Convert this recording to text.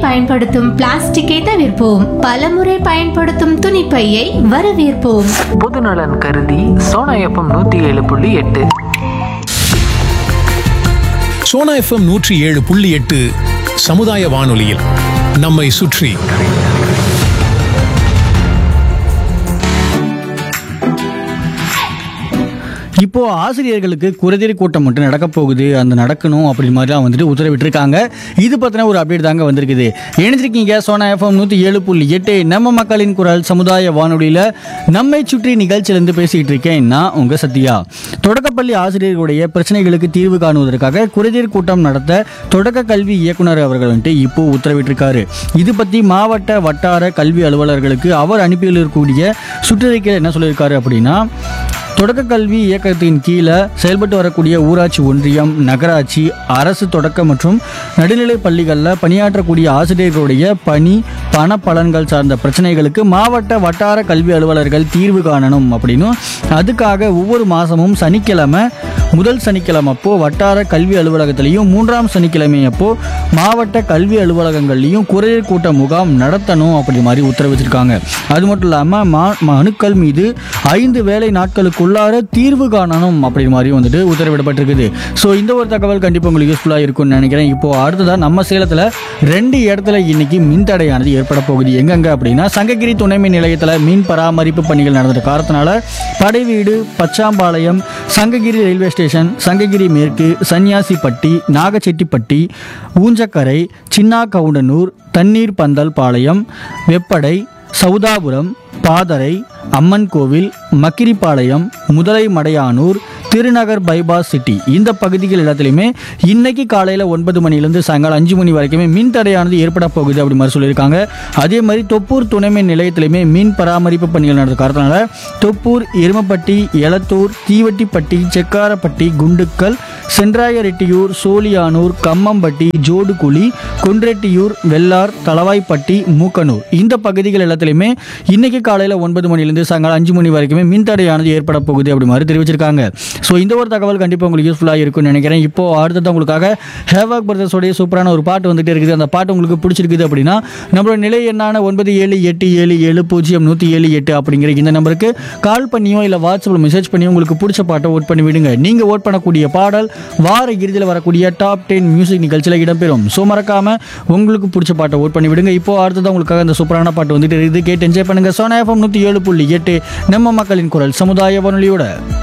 பயன்படுத்தும் பிளாஸ்டிக்கை தவிர்ப்போம் பலமுறை பயன்படுத்தும் துணிப்பையை வரவேற்போம் பொதுநலன் கருதி சோனா எஃப்எம் நூற்றி ஏழு புள்ளி எட்டு சோனா எஃப்எம் நூற்றி ஏழு புள்ளி எட்டு சமுதாய வானொலியில் நம்மை சுற்றி இப்போ ஆசிரியர்களுக்கு குறைதீர் கூட்டம் மட்டும் நடக்க போகுது அந்த நடக்கணும் அப்படி மாதிரிலாம் வந்துட்டு உத்தரவிட்டிருக்காங்க இது பற்றின ஒரு அப்டேட் தாங்க வந்திருக்குது இணைஞ்சிருக்கீங்க சோனா எஃப்எம் நூற்றி ஏழு புள்ளி எட்டு நம்ம மக்களின் குரல் சமுதாய வானொலியில் நம்மை சுற்றி நிகழ்ச்சியிலேருந்து பேசிக்கிட்டு இருக்கேன் நான் உங்கள் சத்யா தொடக்கப்பள்ளி ஆசிரியர்களுடைய பிரச்சனைகளுக்கு தீர்வு காணுவதற்காக குறைதீர் கூட்டம் நடத்த தொடக்க கல்வி இயக்குனர் அவர்கள் வந்துட்டு இப்போ உத்தரவிட்டிருக்காரு இது பற்றி மாவட்ட வட்டார கல்வி அலுவலர்களுக்கு அவர் அனுப்பியிருக்கக்கூடிய சுற்றறிக்கையில் என்ன சொல்லியிருக்காரு அப்படின்னா தொடக்க கல்வி இயக்கத்தின் கீழே செயல்பட்டு வரக்கூடிய ஊராட்சி ஒன்றியம் நகராட்சி அரசு தொடக்க மற்றும் நடுநிலை பள்ளிகளில் பணியாற்றக்கூடிய ஆசிரியர்களுடைய பணி பண பலன்கள் சார்ந்த பிரச்சனைகளுக்கு மாவட்ட வட்டார கல்வி அலுவலர்கள் தீர்வு காணணும் அப்படின்னும் அதுக்காக ஒவ்வொரு மாதமும் சனிக்கிழமை முதல் சனிக்கிழமை அப்போ வட்டார கல்வி அலுவலகத்திலையும் மூன்றாம் சனிக்கிழமை அப்போ மாவட்ட கல்வி அலுவலகங்கள்லையும் குறையீர் கூட்ட முகாம் நடத்தணும் அப்படி மாதிரி உத்தரவிட்டிருக்காங்க அது மட்டும் இல்லாமல் மா மனுக்கள் மீது ஐந்து வேலை நாட்களுக்குள்ளார தீர்வு காணணும் அப்படி மாதிரி வந்துட்டு உத்தரவிடப்பட்டிருக்குது ஸோ இந்த ஒரு தகவல் கண்டிப்பாக உங்களுக்கு யூஸ்ஃபுல்லாக இருக்கும்னு நினைக்கிறேன் இப்போ அடுத்ததாக நம்ம சேலத்தில் ரெண்டு இடத்துல இன்னைக்கு மின்தடையானது ஏற்பட போகுது எங்கெங்க அப்படின்னா சங்ககிரி துணை மின் நிலையத்தில் மின் பராமரிப்பு பணிகள் நடந்த காரணத்தினால படைவீடு பச்சாம்பாளையம் சங்ககிரி ரயில்வே ஸ்டேஷன் சங்ககிரி மேற்கு சன்னியாசிப்பட்டி நாகச்செட்டிப்பட்டி ஊஞ்சக்கரை சின்னாகவுண்டனூர் தண்ணீர் பந்தல் பாளையம் வெப்படை சௌதாபுரம் பாதரை அம்மன் கோவில் மக்கிரிப்பாளையம் முதலை மடையானூர் திருநகர் பைபாஸ் சிட்டி இந்த பகுதிகள் எல்லாத்துலேயுமே இன்னைக்கு காலையில் ஒன்பது மணிலேருந்து சாயங்காலம் அஞ்சு மணி வரைக்குமே மின் தடையானது ஏற்பட போகுது அப்படி மாதிரி சொல்லியிருக்காங்க அதே மாதிரி தொப்பூர் துணை மின் நிலையத்திலையுமே மின் பராமரிப்பு பணிகள் நடந்த காரணத்தினால தொப்பூர் எருமப்பட்டி எலத்தூர் தீவட்டிப்பட்டி செக்காரப்பட்டி குண்டுக்கல் சென்றாயரெட்டியூர் சோழியானூர் கம்மம்பட்டி ஜோடுகுழி கொன்ரெட்டியூர் வெள்ளார் தளவாய்ப்பட்டி மூக்கனூர் இந்த பகுதிகள் எல்லாத்துலேயுமே இன்னைக்கு காலையில் ஒன்பது மணிலேருந்து சாயங்காலம் அஞ்சு மணி வரைக்குமே மின்தடையானது ஏற்பட போகுது அப்படி மாதிரி தெரிவிச்சிருக்காங்க ஸோ இந்த ஒரு தகவல் கண்டிப்பாக உங்களுக்கு யூஸ்ஃபுல்லாக இருக்கும்னு நினைக்கிறேன் இப்போ அடுத்தது உங்களுக்காக ஹேவாக் பிரதர்ஸோடைய சூப்பரான ஒரு பாட்டு வந்துட்டு இருக்குது அந்த பாட்டு உங்களுக்கு பிடிச்சிருக்குது அப்படின்னா நம்மளோட நிலை எண்ணான ஒன்பது ஏழு எட்டு ஏழு ஏழு பூஜ்ஜியம் நூற்றி ஏழு எட்டு அப்படிங்கிற இந்த நம்பருக்கு கால் பண்ணியோ இல்லை வாட்ஸ்அப்பில் மெசேஜ் பண்ணியோ உங்களுக்கு பிடிச்ச பாட்டை ஓட் பண்ணி விடுங்க நீங்கள் ஓட் பண்ணக்கூடிய பாடல் வார இறுதியில் வரக்கூடிய டாப் டென் மியூசிக் நிகழ்ச்சியில் இடம்பெறும் ஸோ மறக்காம உங்களுக்கு பிடிச்ச பாட்டை ஓட் பண்ணி விடுங்க இப்போ அடுத்ததான் உங்களுக்காக அந்த சூப்பரான பாட்டு வந்துட்டு இருக்குது கேட்டு என்ஜாய் பண்ணுங்க சோனா எஃப்எம் நூற்றி ஏழு புள்ளி எட்டு நம்ம மக்களின் குரல் சமுதாய வானொலியோட